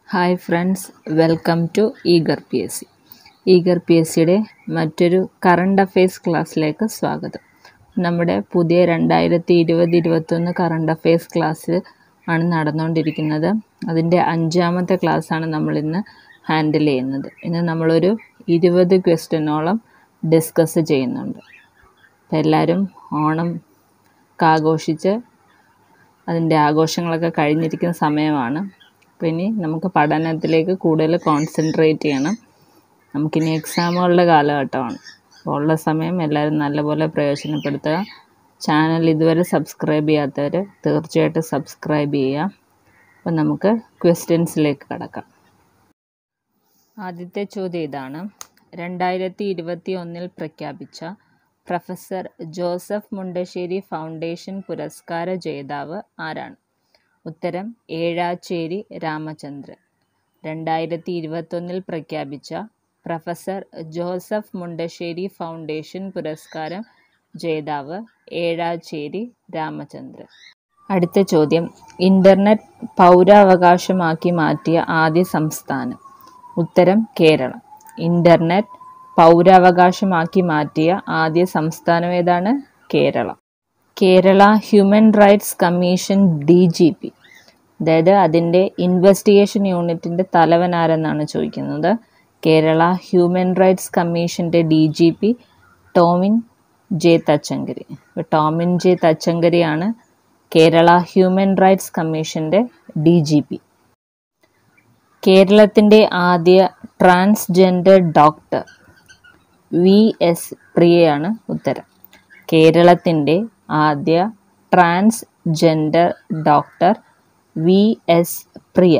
hi friends welcome to eager P S C eager P S സിയുടെ മറ്റൊരു current affairs ക്ലാസ്സിലേക്ക് സ്വാഗതം നമ്മുടെ പുതിയ രണ്ടായിരത്തി ഇരുപത് ഇരുപത്തൊന്ന് കറണ്ട് അഫയേഴ്സ് ക്ലാസ് ആണ് നടന്നുകൊണ്ടിരിക്കുന്നത് അതിൻ്റെ അഞ്ചാമത്തെ ക്ലാസ്സാണ് നമ്മളിന്ന് ഹാൻഡിൽ ചെയ്യുന്നത് ഇന്ന് നമ്മളൊരു ഇരുപത് ക്വസ്റ്റ്യനോളം ഡിസ്കസ് ചെയ്യുന്നുണ്ട് അപ്പോൾ എല്ലാവരും ഓണം ആഘോഷിച്ച് അതിൻ്റെ ആഘോഷങ്ങളൊക്കെ കഴിഞ്ഞിരിക്കുന്ന സമയമാണ് അപ്പോൾ ഇനി നമുക്ക് പഠനത്തിലേക്ക് കൂടുതൽ കോൺസെൻട്രേറ്റ് ചെയ്യണം നമുക്കിനി എക്സാമുകളുടെ കാലഘട്ടമാണ് അപ്പോൾ ഉള്ള സമയം എല്ലാവരും നല്ലപോലെ പ്രയോജനപ്പെടുത്തുക ചാനൽ ഇതുവരെ സബ്സ്ക്രൈബ് ചെയ്യാത്തവർ തീർച്ചയായിട്ടും സബ്സ്ക്രൈബ് ചെയ്യുക അപ്പോൾ നമുക്ക് ക്വസ്റ്റ്യൻസിലേക്ക് കടക്കാം ആദ്യത്തെ ചോദ്യം ഇതാണ് രണ്ടായിരത്തി ഇരുപത്തി ഒന്നിൽ പ്രഖ്യാപിച്ച പ്രൊഫസർ ജോസഫ് മുണ്ടശ്ശേരി ഫൗണ്ടേഷൻ പുരസ്കാര ജേതാവ് ആരാണ് ഉത്തരം ഏഴാച്ചേരി രാമചന്ദ്രൻ രണ്ടായിരത്തി ഇരുപത്തൊന്നിൽ പ്രഖ്യാപിച്ച പ്രൊഫസർ ജോസഫ് മുണ്ടശ്ശേരി ഫൗണ്ടേഷൻ പുരസ്കാരം ജേതാവ് ഏഴാച്ചേരി രാമചന്ദ്രൻ അടുത്ത ചോദ്യം ഇൻ്റർനെറ്റ് പൗരാവകാശമാക്കി മാറ്റിയ ആദ്യ സംസ്ഥാനം ഉത്തരം കേരളം ഇൻ്റർനെറ്റ് പൗരാവകാശമാക്കി മാറ്റിയ ആദ്യ സംസ്ഥാനം ഏതാണ് Keralam Kerala human rights commission D G P അതായത് അതിൻ്റെ ഇൻവെസ്റ്റിഗേഷൻ യൂണിറ്റിൻ്റെ തലവൻ ആരെന്നാണ് ചോദിക്കുന്നത് കേരള ഹ്യൂമൻ റൈറ്റ്സ് കമ്മീഷൻ്റെ D G P Tomin J Thachankary Tomin J തച്ചങ്കരിയാണ് കേരള ഹ്യൂമൻ റൈറ്റ്സ് കമ്മീഷൻ്റെ ഡി ജി പി കേരളത്തിൻ്റെ ആദ്യ ട്രാൻസ്ജെൻഡർ ഡോക്ടർ വി എസ് പ്രിയയാണ് ഉത്തരം കേരളത്തിൻ്റെ ആദ്യ transgender doctor V S Priya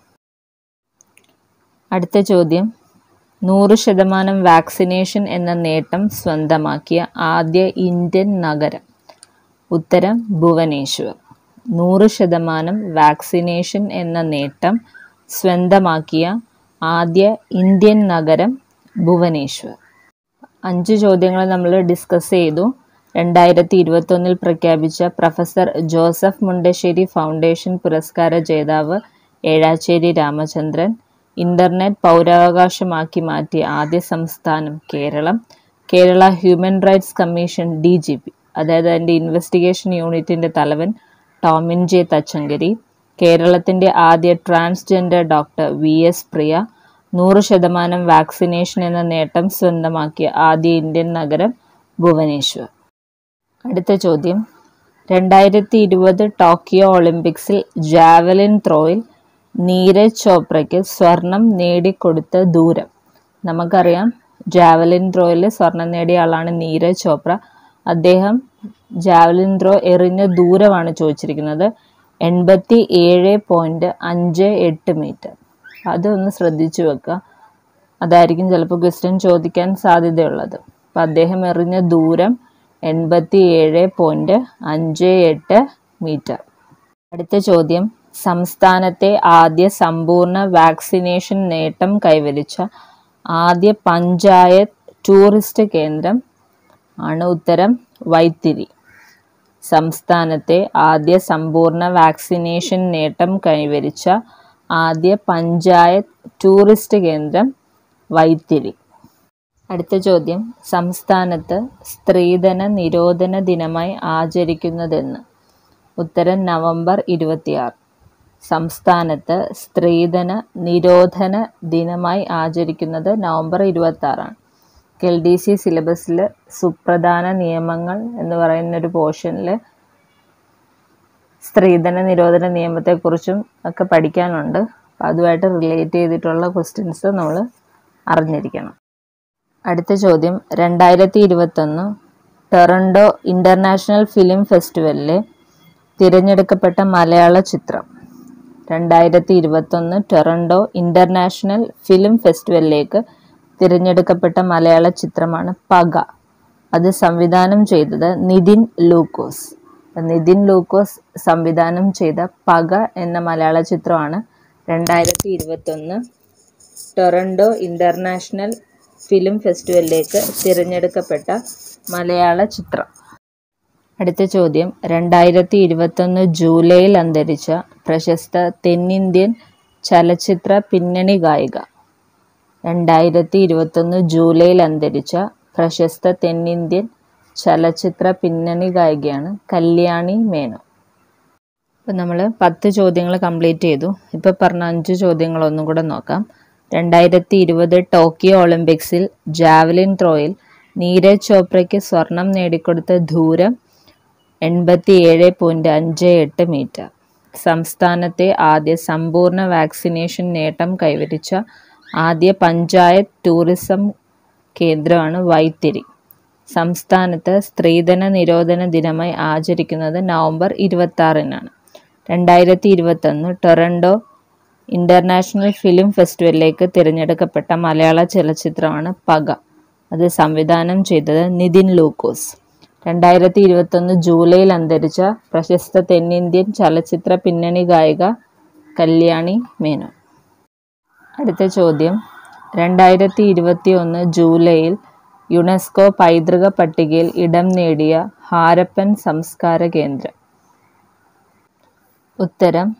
അടുത്ത ചോദ്യം നൂറ് ശതമാനം വാക്സിനേഷൻ എന്ന നേട്ടം സ്വന്തമാക്കിയ ആദ്യ ഇന്ത്യൻ നഗരം ഉത്തരം ഭുവനേശ്വർ നൂറ് ശതമാനം വാക്സിനേഷൻ എന്ന നേട്ടം സ്വന്തമാക്കിയ ആദ്യ ഇന്ത്യൻ നഗരം ഭുവനേശ്വർ അഞ്ച് ചോദ്യങ്ങൾ നമ്മൾ ഡിസ്കസ് ചെയ്തു രണ്ടായിരത്തി ഇരുപത്തൊന്നിൽ പ്രഖ്യാപിച്ച പ്രൊഫസർ ജോസഫ് മുണ്ടശ്ശേരി ഫൗണ്ടേഷൻ പുരസ്കാര ജേതാവ് ഏഴാച്ചേരി രാമചന്ദ്രൻ ഇന്റർനെറ്റ് പൗരാവകാശമാക്കി മാറ്റിയ ആദ്യ സംസ്ഥാനം Keralam Kerala human rights commission D G P അതായത് അതിൻ്റെ ഇൻവെസ്റ്റിഗേഷൻ യൂണിറ്റിൻ്റെ തലവൻ ടോമിൻ ജെ തച്ചങ്കരി കേരളത്തിൻ്റെ ആദ്യ transgender doctor V S Priya നൂറ് ശതമാനം വാക്സിനേഷൻ എന്ന നേട്ടം സ്വന്തമാക്കിയ ആദ്യ ഇന്ത്യൻ നഗരം ഭുവനേശ്വർ അടുത്ത ചോദ്യം രണ്ടായിരത്തി ഇരുപത് ടോക്കിയോ ഒളിമ്പിക്സിൽ ജാവലിൻ ത്രോയിൽ നീരജ് ചോപ്രയ്ക്ക് സ്വർണം നേടിക്കൊടുത്ത ദൂരം നമുക്കറിയാം ജാവലിൻ ത്രോയിൽ സ്വർണം നേടിയ ആളാണ് നീരജ് ചോപ്ര അദ്ദേഹം ജാവലിൻ ത്രോ എറിഞ്ഞ ദൂരമാണ് ചോദിച്ചിരിക്കുന്നത് എൺപത്തി ഏഴ് പോയിൻറ്റ് അഞ്ച് എട്ട് മീറ്റർ അതൊന്ന് ശ്രദ്ധിച്ചു വെക്കുക അതായിരിക്കും ചിലപ്പോൾ ക്വസ്റ്റ്യൻ ചോദിക്കാൻ സാധ്യതയുള്ളത് അപ്പം അദ്ദേഹം എറിഞ്ഞ ദൂരം എൺപത്തി ഏഴ് പോയിൻറ്റ് അഞ്ച് എട്ട് മീറ്റർ അടുത്ത ചോദ്യം സംസ്ഥാനത്തെ ആദ്യ സമ്പൂർണ്ണ വാക്സിനേഷൻ നേട്ടം കൈവരിച്ച ആദ്യ പഞ്ചായത്ത് ടൂറിസ്റ്റ് കേന്ദ്രം ആണ് ഉത്തരം വൈത്തിരി സംസ്ഥാനത്തെ ആദ്യ സമ്പൂർണ്ണ വാക്സിനേഷൻ നേട്ടം കൈവരിച്ച ആദ്യ പഞ്ചായത്ത് ടൂറിസ്റ്റ് കേന്ദ്രം വൈത്തിരി അടുത്ത ചോദ്യം സംസ്ഥാനത്ത് സ്ത്രീധന നിരോധന ദിനമായി ആചരിക്കുന്നതെന്ന് ഉത്തരം നവംബർ ഇരുപത്തിയാറ് സംസ്ഥാനത്ത് സ്ത്രീധന നിരോധന ദിനമായി ആചരിക്കുന്നത് നവംബർ ഇരുപത്തി ആറാണ് എൽ ഡി സി സിലബസിൽ സുപ്രധാന നിയമങ്ങൾ എന്ന് പറയുന്ന ഒരു പോർഷനിൽ സ്ത്രീധന നിരോധന നിയമത്തെക്കുറിച്ചും ഒക്കെ പഠിക്കാനുണ്ട് അപ്പം അതുമായിട്ട് റിലേറ്റ് ചെയ്തിട്ടുള്ള ക്വസ്റ്റ്യൻസ് നമ്മൾ അറിഞ്ഞിരിക്കണം അടുത്ത ചോദ്യം രണ്ടായിരത്തി ഇരുപത്തൊന്ന് ടൊറൻഡോ ഇൻ്റർനാഷണൽ ഫിലിം ഫെസ്റ്റിവലിലെ തിരഞ്ഞെടുക്കപ്പെട്ട മലയാള ചിത്രം രണ്ടായിരത്തി ഇരുപത്തൊന്ന് ടൊറൻഡോ ഇൻ്റർനാഷണൽ ഫിലിം ഫെസ്റ്റിവലിലേക്ക് തിരഞ്ഞെടുക്കപ്പെട്ട മലയാള ചിത്രമാണ് പക അത് സംവിധാനം ചെയ്തത് നിതിൻ ലൂക്കോസ് നിതിൻ ലൂക്കോസ് സംവിധാനം ചെയ്ത പക എന്ന മലയാള ചിത്രമാണ് രണ്ടായിരത്തി ഇരുപത്തൊന്ന് ടൊറൻഡോ ഇൻ്റർനാഷണൽ ഫിലിം ഫെസ്റ്റിവലിലേക്ക് തിരഞ്ഞെടുക്കപ്പെട്ട മലയാള ചിത്രം അടുത്ത ചോദ്യം രണ്ടായിരത്തി ഇരുപത്തൊന്ന് ജൂലൈയിൽ അന്തരിച്ച പ്രശസ്ത തെന്നിന്ത്യൻ ചലച്ചിത്ര പിന്നണി ഗായിക രണ്ടായിരത്തി ഇരുപത്തൊന്ന് ജൂലൈയിൽ അന്തരിച്ച പ്രശസ്ത തെന്നിന്ത്യൻ ചലച്ചിത്ര പിന്നണി ഗായികയാണ് കല്യാണി മേനോൻ ഇപ്പം നമ്മൾ പത്ത് ചോദ്യങ്ങൾ കംപ്ലീറ്റ് ചെയ്തു ഇപ്പോൾ പറഞ്ഞ അഞ്ച് ചോദ്യങ്ങൾ ഒന്നും കൂടെ നോക്കാം രണ്ടായിരത്തി ഇരുപത് ടോക്കിയോ ഒളിമ്പിക്സിൽ ജാവലിൻ ത്രോയിൽ നീരജ് ചോപ്രയ്ക്ക് സ്വർണം നേടിക്കൊടുത്ത ദൂരം എൺപത്തി ഏഴ് പോയിൻറ്റ് അഞ്ച് എട്ട് മീറ്റർ സംസ്ഥാനത്തെ ആദ്യ സമ്പൂർണ്ണ വാക്സിനേഷൻ നേട്ടം കൈവരിച്ച ആദ്യ പഞ്ചായത്ത് ടൂറിസം കേന്ദ്രമാണ് വൈത്തിരി സംസ്ഥാനത്ത് സ്ത്രീധന നിരോധന ദിനമായി ആചരിക്കുന്നത് നവംബർ ഇരുപത്തി ആറിനാണ് രണ്ടായിരത്തി ഇരുപത്തൊന്ന് ടൊറൻഡോ ഇൻ്റർനാഷണൽ ഫിലിം ഫെസ്റ്റിവലിലേക്ക് തിരഞ്ഞെടുക്കപ്പെട്ട മലയാള ചലച്ചിത്രമാണ് പക അത് സംവിധാനം ചെയ്തത് നിതിൻ ലൂക്കോസ് രണ്ടായിരത്തി ഇരുപത്തൊന്ന് ജൂലൈയിൽ അന്തരിച്ച പ്രശസ്ത തെന്നിന്ത്യൻ ചലച്ചിത്ര പിന്നണി ഗായിക കല്യാണി മേനോൻ അടുത്ത ചോദ്യം രണ്ടായിരത്തി ഇരുപത്തി ഒന്ന് ജൂലൈയിൽ യുനെസ്കോ പൈതൃക പട്ടികയിൽ ഇടം നേടിയ ഹാരപ്പൻ സംസ്കാര കേന്ദ്രം ഉത്തരം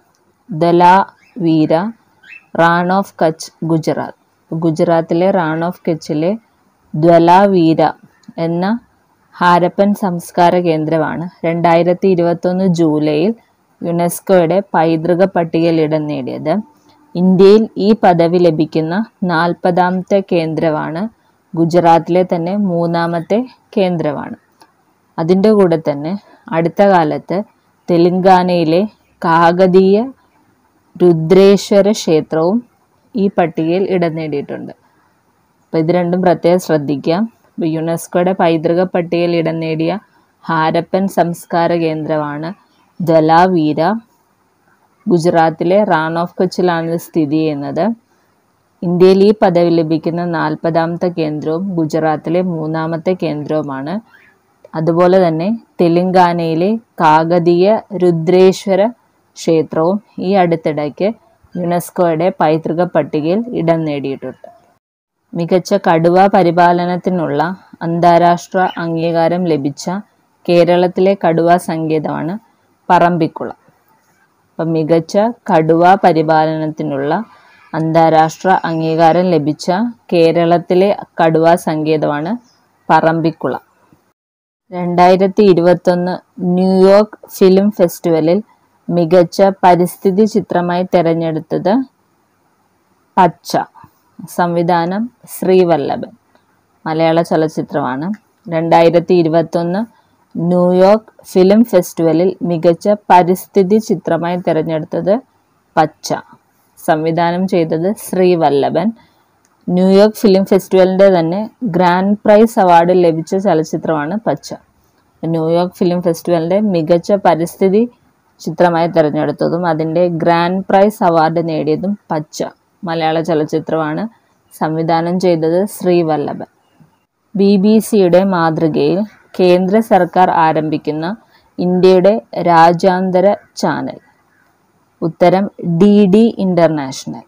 ദലാവീര റാൺ ഓഫ് കച്ച് ഗുജറാത്ത് ഗുജറാത്തിലെ റാൺ ഓഫ് കച്ചിലെ ദ്വലാവീര എന്ന ഹാരപ്പൻ സംസ്കാര കേന്ദ്രമാണ് രണ്ടായിരത്തി ഇരുപത്തൊന്ന് ജൂലൈയിൽ യുനെസ്കോയുടെ പൈതൃക പട്ടികയിൽ ഇടം നേടിയത് ഇന്ത്യയിൽ ഈ പദവി ലഭിക്കുന്ന നാൽപ്പതാമത്തെ കേന്ദ്രമാണ് ഗുജറാത്തിലെ തന്നെ മൂന്നാമത്തെ കേന്ദ്രമാണ് അതിൻ്റെ കൂടെ തന്നെ അടുത്ത കാലത്ത് തെലങ്കാനയിലെ കാകതീയ രുദ്രേശ്വര ക്ഷേത്രവും ഈ പട്ടികയിൽ ഇടം നേടിയിട്ടുണ്ട് അപ്പോൾ ഇത് രണ്ടും പ്രത്യേകം ശ്രദ്ധിക്കാം ഇപ്പോൾ യുനെസ്കോയുടെ പൈതൃക പട്ടികയിൽ ഇടം നേടിയ ഹാരപ്പൻ സംസ്കാര കേന്ദ്രമാണ് ദലാവീര ഗുജറാത്തിലെ റാൺ ഓഫ് കച്ചിലാണ് ഇത് സ്ഥിതി ചെയ്യുന്നത് ഇന്ത്യയിൽ ഈ പദവി ലഭിക്കുന്ന നാൽപ്പതാമത്തെ കേന്ദ്രവും ഗുജറാത്തിലെ മൂന്നാമത്തെ കേന്ദ്രവുമാണ് അതുപോലെ തന്നെ തെലങ്കാനയിലെ കാകതീയ രുദ്രേശ്വര ക്ഷേത്രവും ഈ അടുത്തിടയ്ക്ക് യുനെസ്കോയുടെ പൈതൃക പട്ടികയിൽ ഇടം നേടിയിട്ടുണ്ട് മികച്ച കടുവ പരിപാലനത്തിനുള്ള അന്താരാഷ്ട്ര അംഗീകാരം ലഭിച്ച കേരളത്തിലെ കടുവ സങ്കേതമാണ് പറമ്പിക്കുളം അപ്പം മികച്ച കടുവ പരിപാലനത്തിനുള്ള അന്താരാഷ്ട്ര അംഗീകാരം ലഭിച്ച കേരളത്തിലെ കടുവ സങ്കേതമാണ് പറമ്പിക്കുളം രണ്ടായിരത്തി ഇരുപത്തൊന്ന് ന്യൂയോർക്ക് ഫിലിം ഫെസ്റ്റിവലിൽ മികച്ച പരിസ്ഥിതി ചിത്രമായി തിരഞ്ഞെടുത്തത് പച്ച സംവിധാനം ശ്രീവല്ലഭൻ മലയാള ചലച്ചിത്രമാണ് രണ്ടായിരത്തി ഇരുപത്തൊന്ന് ന്യൂയോർക്ക് ഫിലിം ഫെസ്റ്റിവലിൽ മികച്ച പരിസ്ഥിതി ചിത്രമായി തിരഞ്ഞെടുത്തത് പച്ച സംവിധാനം ചെയ്തത് ശ്രീവല്ലഭൻ ന്യൂയോർക്ക് ഫിലിം ഫെസ്റ്റിവലിൻ്റെ തന്നെ ഗ്രാൻഡ് പ്രൈസ് അവാർഡ് ലഭിച്ച ചലച്ചിത്രമാണ് പച്ച ന്യൂയോർക്ക് ഫിലിം ഫെസ്റ്റിവലിൻ്റെ മികച്ച പരിസ്ഥിതി ചിത്രമായി തിരഞ്ഞെടുത്തതും അതിൻ്റെ ഗ്രാൻഡ് പ്രൈസ് അവാർഡ് നേടിയതും പച്ച മലയാള ചലച്ചിത്രമാണ് സംവിധാനം ചെയ്തത് ശ്രീവല്ലഭൻ ബി ബി സിയുടെ മാതൃകയിൽ കേന്ദ്ര സർക്കാർ ആരംഭിക്കുന്ന ഇന്ത്യയുടെ രാജ്യാന്തര ചാനൽ ഉത്തരം D D international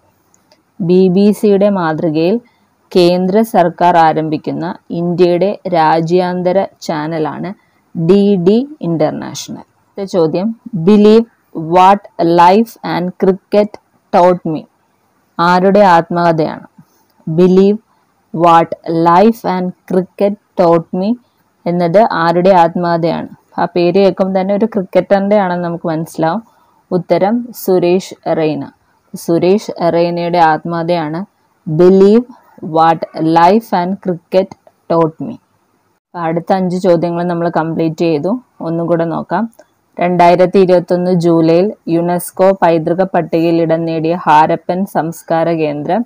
B B സിയുടെ മാതൃകയിൽ കേന്ദ്ര സർക്കാർ ആരംഭിക്കുന്ന ഇന്ത്യയുടെ രാജ്യാന്തര ചാനലാണ് ഡി ഡി ഇൻ്റർനാഷണൽ അടുത്ത ചോദ്യം believe what life and cricket taught me ആരുടെ ആത്മകഥയാണ് believe what life and cricket taught me എന്നത് ആരുടെ ആത്മകഥയാണ് ആ പേര് കേൾക്കുമ്പോൾ തന്നെ ഒരു ക്രിക്കറ്ററിൻ്റെ ആണെന്ന് നമുക്ക് മനസ്സിലാവും ഉത്തരം സുരേഷ് റെയ്ന സുരേഷ് റെയ്നയുടെ ആത്മകഥയാണ് believe what life and cricket taught me അടുത്ത അഞ്ച് ചോദ്യങ്ങൾ നമ്മൾ കംപ്ലീറ്റ് ചെയ്തു ഒന്നും കൂടെ നോക്കാം രണ്ടായിരത്തി ഇരുപത്തൊന്ന് ജൂലൈയിൽ യുനെസ്കോ പൈതൃക പട്ടികയിൽ ഇടം നേടിയ ഹാരപ്പൻ സംസ്കാര കേന്ദ്രം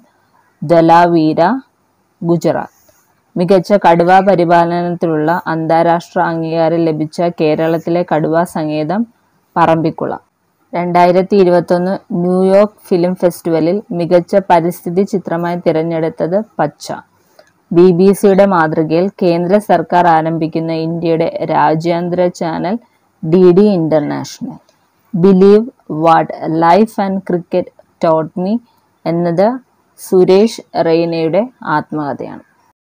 ദലാവീര ഗുജറാത്ത് മികച്ച കടുവ പരിപാലനത്തിലുള്ള അന്താരാഷ്ട്ര അംഗീകാരം ലഭിച്ച കേരളത്തിലെ കടുവ സങ്കേതം പറമ്പിക്കുളം രണ്ടായിരത്തി ഇരുപത്തൊന്ന് ന്യൂയോർക്ക് ഫിലിം ഫെസ്റ്റിവലിൽ മികച്ച പരിസ്ഥിതി ചിത്രമായി തിരഞ്ഞെടുത്തത് പച്ച ബി ബി സിയുടെ മാതൃകയിൽ കേന്ദ്ര സർക്കാർ ആരംഭിക്കുന്ന ഇന്ത്യയുടെ രാജ്യാന്തര channel D D international believe what life and cricket taught me എന്നത് സുരേഷ് റെയ്നയുടെ ആത്മകഥയാണ്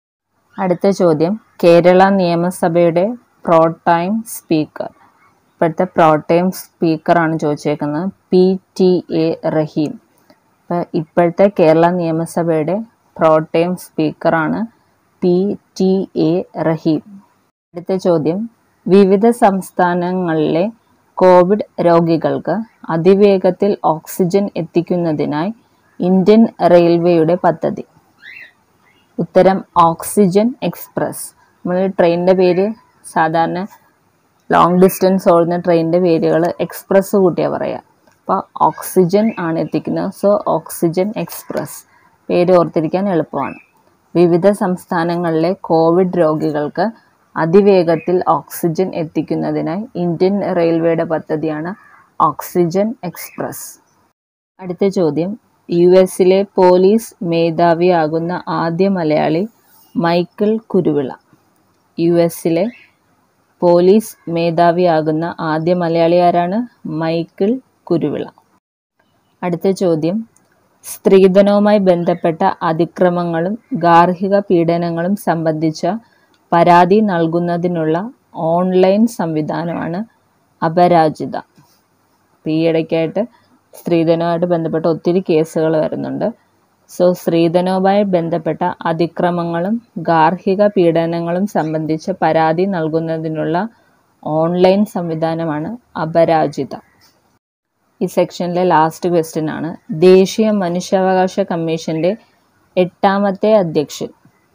അടുത്ത ചോദ്യം കേരള നിയമസഭയുടെ പ്രോടൈം സ്പീക്കർ ഇപ്പോഴത്തെ പ്രോടൈം സ്പീക്കറാണ് ചോദിച്ചേക്കുന്നത് പി ടി എ റഹീം ഇപ്പം ഇപ്പോഴത്തെ കേരള നിയമസഭയുടെ പ്രോട്ടേം സ്പീക്കറാണ് പി ടി എ റഹീം അടുത്ത ചോദ്യം വിവിധ സംസ്ഥാനങ്ങളിലെ കോവിഡ് രോഗികൾക്ക് അതിവേഗത്തിൽ ഓക്സിജൻ എത്തിക്കുന്നതിനായി ഇന്ത്യൻ റെയിൽവേയുടെ പദ്ധതി ഉത്തരം ഓക്സിജൻ എക്സ്പ്രസ് നമ്മൾ ട്രെയിനിൻ്റെ പേര് സാധാരണ ലോങ് ഡിസ്റ്റൻസ് ഓടുന്ന ട്രെയിനിൻ്റെ പേരുകൾ എക്സ്പ്രസ് കൂട്ടിയാണ് പറയുക അപ്പോൾ ഓക്സിജൻ ആണ് എത്തിക്കുന്നത് സോ ഓക്സിജൻ എക്സ്പ്രസ് പേര് ഓർത്തിരിക്കാൻ എളുപ്പമാണ് വിവിധ സംസ്ഥാനങ്ങളിലെ കോവിഡ് രോഗികൾക്ക് അതിവേഗത്തിൽ ഓക്സിജൻ എത്തിക്കുന്നതിനായി ഇന്ത്യൻ റെയിൽവേയുടെ പദ്ധതിയാണ് ഓക്സിജൻ എക്സ്പ്രസ് അടുത്ത ചോദ്യം യു എസിലെ പോലീസ് മേധാവിയാകുന്ന ആദ്യ മലയാളി മൈക്കിൾ കുരുവിള യു എസിലെ പോലീസ് മേധാവിയാകുന്ന ആദ്യ മലയാളി ആരാണ് മൈക്കിൾ കുരുവിള അടുത്ത ചോദ്യം സ്ത്രീധനവുമായി ബന്ധപ്പെട്ട അതിക്രമങ്ങളും ഗാർഹിക പീഡനങ്ങളും സംബന്ധിച്ച പരാതി നൽകുന്നതിനുള്ള ഓൺലൈൻ സംവിധാനമാണ് അപരാജിത ഈ ഇടയ്ക്കായിട്ട് സ്ത്രീധനവുമായിട്ട് ബന്ധപ്പെട്ട ഒത്തിരി കേസുകൾ വരുന്നുണ്ട് സോ സ്ത്രീധനവുമായി ബന്ധപ്പെട്ട അതിക്രമങ്ങളും ഗാർഹിക പീഡനങ്ങളും സംബന്ധിച്ച് പരാതി നൽകുന്നതിനുള്ള ഓൺലൈൻ സംവിധാനമാണ് അപരാജിത ഈ സെക്ഷനിലെ ലാസ്റ്റ് ക്വസ്റ്റ്യൻ ആണ് ദേശീയ മനുഷ്യാവകാശ കമ്മീഷന്റെ എട്ടാമത്തെ അധ്യക്ഷൻ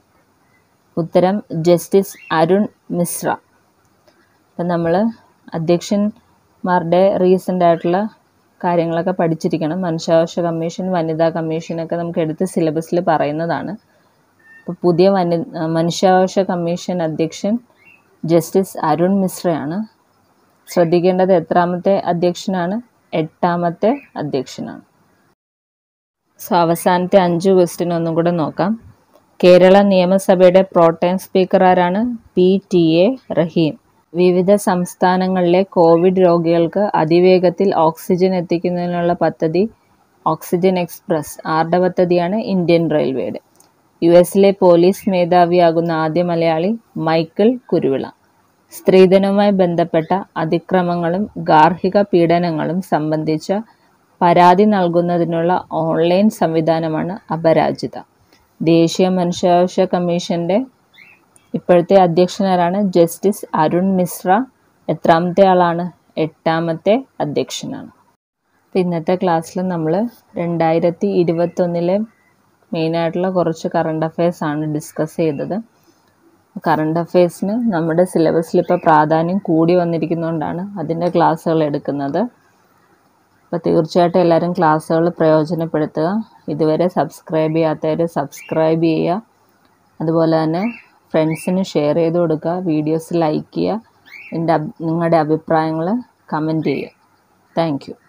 ഉത്തരം ജസ്റ്റിസ് അരുൺ മിശ്ര അപ്പം നമ്മൾ അധ്യക്ഷന്മാരുടെ റീസെൻ്റ് ആയിട്ടുള്ള കാര്യങ്ങളൊക്കെ പഠിച്ചിരിക്കണം മനുഷ്യാവകാശ കമ്മീഷൻ വനിതാ കമ്മീഷനൊക്കെ നമുക്ക് എടുത്ത് സിലബസിൽ പറയുന്നതാണ് അപ്പോൾ പുതിയ വനി മനുഷ്യാവകാശ കമ്മീഷൻ അധ്യക്ഷൻ ജസ്റ്റിസ് അരുൺ മിശ്രയാണ് ശ്രദ്ധിക്കേണ്ടത് എത്രാമത്തെ അധ്യക്ഷനാണ് എട്ടാമത്തെ അധ്യക്ഷനാണ് സോ അവസാനത്തെ അഞ്ച് ക്വസ്റ്റ്യൻ ഒന്നും കൂടെ നോക്കാം കേരള നിയമസഭയുടെ പ്രോട്ടൈം സ്പീക്കർ ആരാണ് പി ടി എ റഹീം വിവിധ സംസ്ഥാനങ്ങളിലെ കോവിഡ് രോഗികൾക്ക് അതിവേഗത്തിൽ ഓക്സിജൻ എത്തിക്കുന്നതിനുള്ള പദ്ധതി ഓക്സിജൻ എക്സ്പ്രസ് ആരുടെ പദ്ധതിയാണ് ഇന്ത്യൻ റെയിൽവേയുടെ യു എസിലെ പോലീസ് മേധാവിയാകുന്ന ആദ്യ മലയാളി മൈക്കിൾ കുരുവിള സ്ത്രീധനവുമായി ബന്ധപ്പെട്ട അതിക്രമങ്ങളും ഗാർഹിക പീഡനങ്ങളും സംബന്ധിച്ച പരാതി നൽകുന്നതിനുള്ള ഓൺലൈൻ സംവിധാനമാണ് അപരാജിത ദേശീയ മനുഷ്യാവകാശ കമ്മീഷന്റെ ഇപ്പോഴത്തെ അധ്യക്ഷനാരാണ് ജസ്റ്റിസ് അരുൺ മിശ്ര എത്രാമത്തെ ആളാണ് എട്ടാമത്തെ അധ്യക്ഷനാണ് അപ്പോൾ ഇന്നത്തെ ക്ലാസ്സിൽ നമ്മൾ രണ്ടായിരത്തി ഇരുപത്തൊന്നിലെ മെയിനായിട്ടുള്ള കുറച്ച് കറണ്ട് അഫയേഴ്സ് ആണ് ഡിസ്കസ് ചെയ്തത് കറണ്ട് അഫയേഴ്സിന് നമ്മുടെ സിലബസിൽ ഇപ്പോൾ പ്രാധാന്യം കൂടി വന്നിരിക്കുന്നതുകൊണ്ടാണ് അതിൻ്റെ ക്ലാസ്സുകൾ എടുക്കുന്നത് അപ്പോൾ തീർച്ചയായിട്ടും എല്ലാവരും ക്ലാസ്സുകൾ പ്രയോജനപ്പെടുത്തുക ഇതുവരെ സബ്സ്ക്രൈബ് ചെയ്യാത്തവർ സബ്സ്ക്രൈബ് ചെയ്യുക അതുപോലെ തന്നെ ഫ്രണ്ട്സിന് ഷെയർ ചെയ്ത് കൊടുക്കുക വീഡിയോസ് ലൈക്ക് ചെയ്യുക എൻ്റെ നിങ്ങളുടെ അഭിപ്രായങ്ങൾ കമൻറ്റ് ചെയ്യുക താങ്ക് യു